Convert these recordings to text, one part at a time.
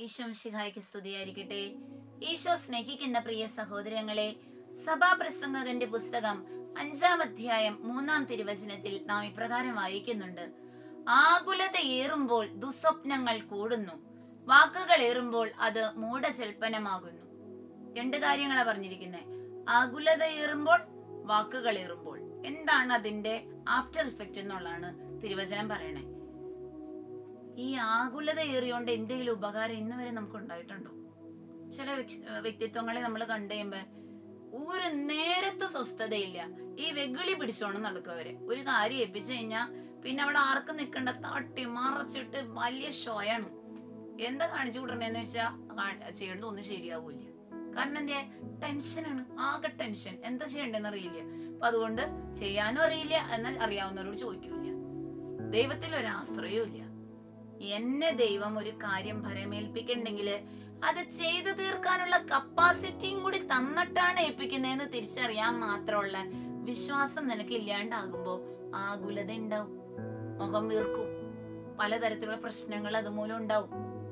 ഈശോ ശിഹായ്ക്ക് സ്തുതിയായിരിക്കട്ടെ ഈശോ സ്നേഹിക്കുന്ന പ്രിയ സഹോദരങ്ങളെ സഭാപ്രസംഗകന്റെ പുസ്തകം അഞ്ചാം അധ്യായം മൂന്നാം തിരുവചനത്തിൽ നാം ഇപ്രകാരം വായിക്കുന്നുണ്ട് ആകുലത ഏറുമ്പോൾ ദുസ്വപ്നങ്ങൾ കൂടുന്നു വാക്കുകൾ ഏറുമ്പോൾ അത് മൂഢജൽപ്പനമാകുന്നു രണ്ട് കാര്യങ്ങളാ പറഞ്ഞിരിക്കുന്നത് ആകുലത ഏറുമ്പോൾ വാക്കുകൾ ഏറുമ്പോൾ എന്താണ് അതിന്റെ ആഫ്റ്റർ ഇഫക്റ്റ് എന്നുള്ളതാണ് തിരുവചനം പറയണേ ഈ ആകുലത ഏറിയോണ്ട് എന്തെങ്കിലും ഉപകാരം ഇന്ന് വരെ നമുക്ക് ഉണ്ടായിട്ടുണ്ടോ ചില വ്യക്തി- വ്യക്തിത്വങ്ങളെ നമ്മൾ കണ്ടു കഴിയുമ്പോ ഒരു നേരത്തെ സ്വസ്ഥതയില്ല ഈ വെകിളി പിടിച്ചോണം നടക്കും അവരെ ഒരു കാര്യം ഏൽപ്പിച്ചു കഴിഞ്ഞാ പിന്നെ അവിടെ ആർക്കും നിൽക്കണ്ട തട്ടി മറച്ചിട്ട് വലിയ ഷോയാണ് എന്താ കാണിച്ചു വിടണേന്ന് വെച്ചാ കാ- ചെയ്യേണ്ടത് ഒന്നും ശരിയാവൂല കാരണം എന്താ ടെൻഷനാണ് ആകെ ടെൻഷൻ എന്താ ചെയ്യണ്ടെന്ന് അറിയില്ല അപ്പൊ അതുകൊണ്ട് ചെയ്യാനും അറിയില്ല എന്നാൽ അറിയാവുന്നവരോട് ചോദിക്കൂല ദൈവത്തിൽ ഒരു ആശ്രയവും ഇല്ല എന്നെ ദൈവം ഒരു കാര്യം ഭരമേൽപ്പിക്കണ്ടെങ്കിൽ അത് ചെയ്തു തീർക്കാനുള്ള കപ്പാസിറ്റിയും കൂടി തന്നിട്ടാണ് ഏൽപ്പിക്കുന്നതെന്ന് തിരിച്ചറിയാൻ മാത്രമുള്ള വിശ്വാസം നിനക്ക് ഇല്ലാണ്ടാകുമ്പോ ആകുലത ഉണ്ടാവും മുഖം വീർക്കും പലതരത്തിലുള്ള പ്രശ്നങ്ങൾ അതുമൂലം ഉണ്ടാവും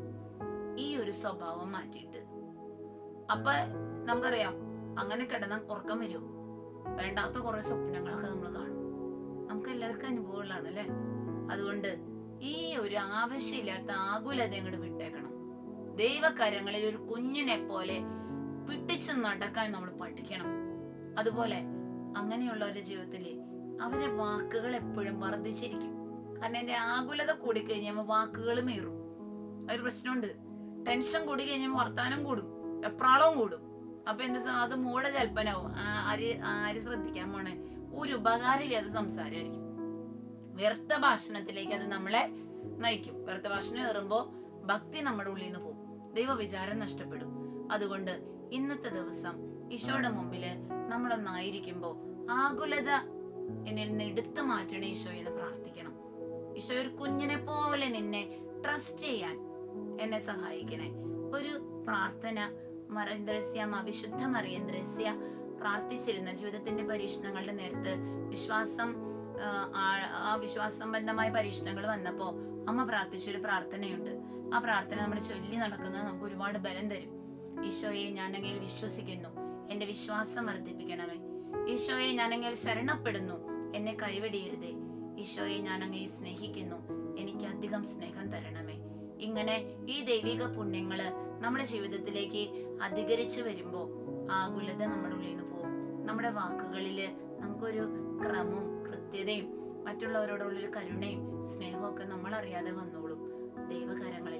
ഈ ഒരു സ്വഭാവം മാറ്റിയിട്ട് അപ്പൊ നമുക്കറിയാം അങ്ങനെ കിടന്ന ഉറക്കം വരുമോ വേണ്ടാത്ത കുറെ സ്വപ്നങ്ങളൊക്കെ നമ്മൾ കാണും നമുക്ക് എല്ലാവർക്കും അനുഭവങ്ങളാണ് അല്ലെ അതുകൊണ്ട് ഈ ഒരു ആവശ്യമില്ലാത്ത ആകുലത അങ്ങോട്ട് വിട്ടേക്കണം ദൈവകരങ്ങളിൽ ഒരു കുഞ്ഞിനെ പോലെ പിടിച്ചു നടക്കാൻ നമ്മൾ പഠിക്കണം അതുപോലെ അങ്ങനെയുള്ളവരുടെ ജീവിതത്തില് അവരുടെ വാക്കുകൾ എപ്പോഴും വർദ്ധിച്ചിരിക്കും കാരണം എന്റെ ആകുലത കൂടിക്കഴിഞ്ഞാൽ വാക്കുകൾ മീറും ഒരു പ്രശ്നമുണ്ട് ടെൻഷൻ കൂടി കഴിഞ്ഞാൽ വർത്താനം കൂടും എപ്രാളവും കൂടും അപ്പൊ എന്ത് സ- അത് മൂട ജൽപ്പനാവും ആ, ആര് ആര് ശ്രദ്ധിക്കാൻ പോണേ ഒരു ഉപകാരമില്ലാതെ സംസാരമായിരിക്കും വ്യർത്ഥ ഭാഷണത്തിലേക്ക് അത് നമ്മളെ നയിക്കും വ്യർത്ഥ ഭാഷണം ഏറുമ്പോ ഭക്തി നമ്മുടെ ഉള്ളിൽ നിന്ന് പോകും ദൈവവിചാരം നഷ്ടപ്പെടും അതുകൊണ്ട് ഇന്നത്തെ ദിവസം ഈശോയുടെ മുമ്പില് നമ്മളൊന്നായിരിക്കുമ്പോ ആകുലത എന്നിൽ നിന്ന് എടുത്തു മാറ്റണേ ഈശോ എന്ന് പ്രാർത്ഥിക്കണം ഈശോ ഒരു കുഞ്ഞിനെ പോലെ നിന്നെ ട്രസ്റ്റ് ചെയ്യാൻ എന്നെ സഹായിക്കണേ ഒരു പ്രാർത്ഥന മറേന്ദ്രസ്യ വിശുദ്ധ മറിയന്ദ്രസ്യ പ്രാർത്ഥിച്ചിരുന്ന ജീവിതത്തിന്റെ പരീക്ഷണങ്ങളുടെ നേരത്ത് വിശ്വാസം ആ, ആ- ആ വിശ്വാസ സംബന്ധമായ പരീക്ഷണങ്ങൾ വന്നപ്പോ അമ്മ പ്രാർത്ഥിച്ചൊരു പ്രാർത്ഥനയുണ്ട് ആ പ്രാർത്ഥന നമ്മൾ ചൊല്ലി നടക്കുന്നത് നമുക്ക് ഒരുപാട് ബലം തരും ഈശോയെ ഞാൻ അങ്ങയിൽ വിശ്വസിക്കുന്നു എന്റെ വിശ്വാസം വർദ്ധിപ്പിക്കണമേ ഈശോയെ ഞാൻ അങ്ങയിൽ ശരണപ്പെടുന്നു എന്നെ കൈവെടിയരുതേ ഈശോയെ ഞാൻ അങ്ങയെ സ്നേഹിക്കുന്നു എനിക്ക് അധികം സ്നേഹം തരണമേ ഇങ്ങനെ ഈ ദൈവിക പുണ്യങ്ങള് നമ്മുടെ ജീവിതത്തിലേക്ക് അധികരിച്ചു വരുമ്പോ ആകുലത നമ്മുടെ ഉള്ളിൽ നിന്ന് പോകും നമ്മുടെ വാക്കുകളില് നമുക്കൊരു ക്രമവും കൃത്യതയും മറ്റുള്ളവരോടുള്ളൊരു കരുണയും സ്നേഹവും ഒക്കെ നമ്മൾ അറിയാതെ വന്നോളും ദൈവകരങ്ങളിൽ